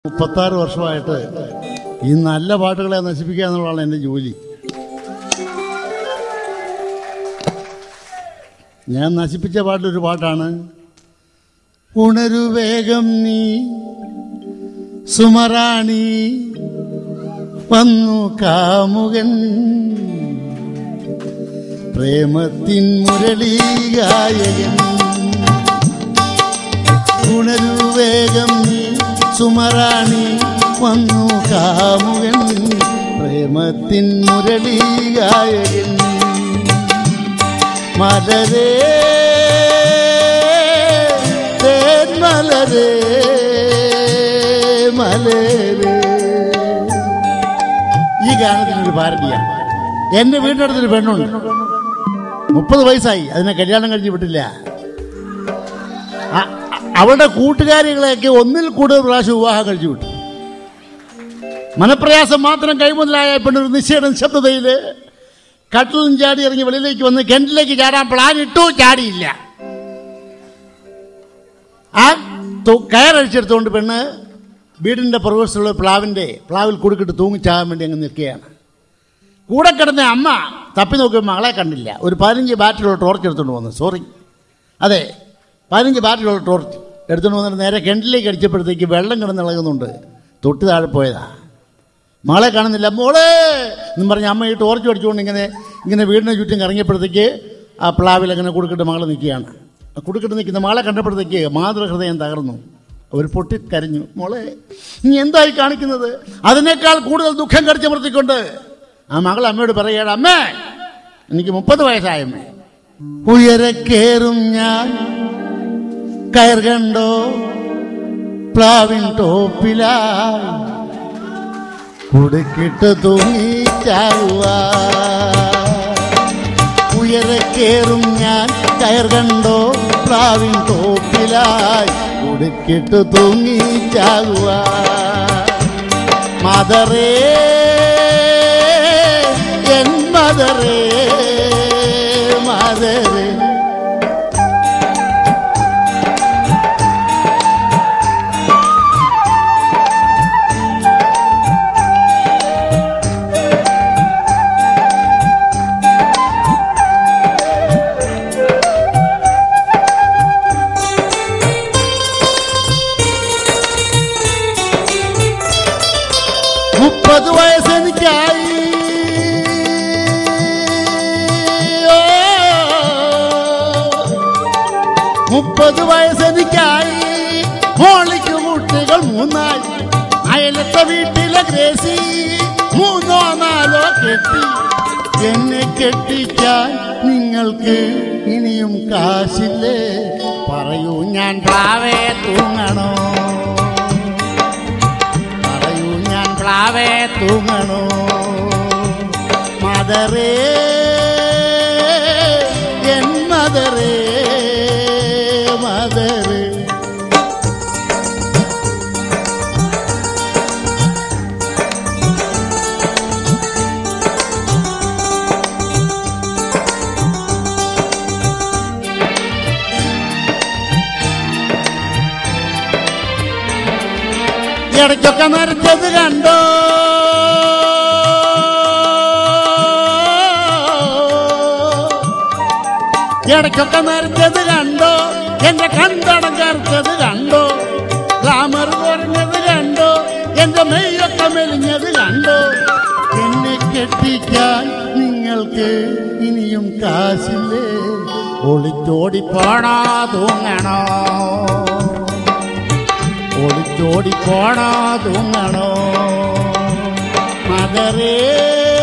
മുപ്പത്താറ് വർഷമായിട്ട് ഈ നല്ല പാട്ടുകളെ നശിപ്പിക്കുക എന്നുള്ളതാണ് എൻ്റെ ജോലി ഞാൻ നശിപ്പിച്ച പാട്ടൊരു പാട്ടാണ് ഉണരു വേഗം നീ സുമറാണി വന്നു കാമുകൻ പ്രേമത്തിൻ മുരളീഗായകൻ ഉണരു വേഗം നീ സുമറാണി വന്നു കാമുകൻ പ്രേമത്തിൻ മുരളീഗായകൻ മലരേ തേന്മലരേ മലരേ ഈ ഗാനത്തിനൊരു പാരഡിയാണ് എന്റെ വീടിനടുത്തൊരു പെണ്ണുണ്ട് മുപ്പത് വയസ്സായി അതിനെ കല്യാണം കഴിച്ച് വിട്ടില്ല അ- അ- അവളുടെ കൂട്ടുകാരികളെയൊക്കെ ഒന്നിൽ കൂടുതൽ പ്രാവശ്യം വിവാഹം കഴിച്ചു വിട്ടു മനപ്രയാസം മാത്രം കൈമുതലായ പെണ്ണൊരു നിശ്ചയ നിശബ്ദതയില് കട്ടിലും ചാടി ഇറങ്ങി വെളിയിലേക്ക് വന്ന് കിണറ്റിലേക്ക് ചാടാൻ പ്ലാൻ ഇട്ടു ചാടിയില്ല ആ തു- കയറഴിച്ചെടുത്തുകൊണ്ട് പെണ്ണ് വീടിന്റെ പുറകുവശത്തുള്ള പ്ലാവിന്റെ പ്ലാവിൽ കുടുക്കിട്ട് തൂങ്ങിച്ചാകാൻ വേണ്ടി അങ്ങ് നിൽക്കുകയാണ് കൂടെ കിടന്ന അമ്മ തപ്പി നോക്കിയപ്പോൾ മകളെ കണ്ടില്ല ഒരു പതിനഞ്ച് ബാറ്റിലുള്ള ടോർച്ച് എടുത്തുകൊണ്ട് വന്നു സോറി അതെ പതിനഞ്ച് ബാറ്റിലുള്ള ടോർച്ച് എടുത്തുകൊണ്ട് വന്നിട്ട് നേരെ കിണറ്റിലേക്ക് അടിച്ചപ്പോഴത്തേക്ക് വെള്ളം കിടന്ന് ഇളകുന്നുണ്ട് തൊട്ട് താഴെ പോയതാ മകളെ കാണുന്നില്ല മോളെ എന്നും പറഞ്ഞ് അമ്മ ഈ ടോർച്ച് അടിച്ചുകൊണ്ട് ഇങ്ങനെ ഇങ്ങനെ വീടിന് ചുറ്റും കറങ്ങിയപ്പോഴത്തേക്ക് ആ പ്ലാവിൽ അങ്ങനെ കുടുക്കിട്ട് മകൾ നിൽക്കുകയാണ് ആ കുടുക്കിട്ട് നിൽക്കുന്ന മകളെ കണ്ടപ്പോഴത്തേക്ക് മാതൃഹൃദയം തകർന്നു അവർ പൊട്ടിക്കരഞ്ഞു മോളെ നീ എന്തായി കാണിക്കുന്നത് അതിനേക്കാൾ കൂടുതൽ ദുഃഖം കടിച്ചമർത്തിക്കൊണ്ട് ആ മകൾ അമ്മയോട് പറയുകയാണ് അമ്മേ എനിക്ക് മുപ്പത് വയസ്സായമ്മേ ഉയരെ കേറും ഞാൻ കയർ കണ്ടോ പ്ലാവിൻ ടോപ്പിലായി കുടുക്കിട്ട് തൂങ്ങിച്ചാവുക ഉയരെ കേറും ഞാൻ കയർ കണ്ടോ പ്ലാവിൻ തോപ്പിലായി കുടുക്കിട്ട് തൂങ്ങിച്ചാകുക മദറേ എൻ മദറേ മദറേ മുപ്പത് വയസ്സെനിക്കായി ഓ, മുപ്പത് വയസ്സെനിക്കായി മോളിക്ക് കുട്ടികൾ മൂന്നായി അയലത്തെ വീട്ടിലെ ഗ്രേസി മൂന്നോ നാലോ കെട്ടി എന്നെ കെട്ടിക്കാൻ നിങ്ങൾക്ക് ഇനിയും കാശില്ലേ പറയൂ ഞാൻ പ്രാവേ തൂങ്ങണോ പറയൂ ഞാൻ പ്ലാവേ തൂങ്ങണോ മദറേ എൻ മദറേ മദറേ ഇടയ്ക്കൊക്കെ നരച്ചത് കണ്ടോ ഇടയ്ക്കൊക്കെ നരച്ചത് കണ്ടോ എന്റെ കണ്ടടം കറുത്തത് കണ്ടോ ഗ്ലാമർ കുറഞ്ഞത് കണ്ടോ എന്റെ മെയ്യൊക്കെ മെലിഞ്ഞത് കണ്ടോ എന്നെ കെട്ടിക്കാൻ നിങ്ങൾക്ക് ഇനിയും കാശില്ലേ ഒളിച്ചോടി പോണോ തൂങ്ങണോ ഒളിച്ചോടി പോണോ തൂങ്ങണോ മദറേ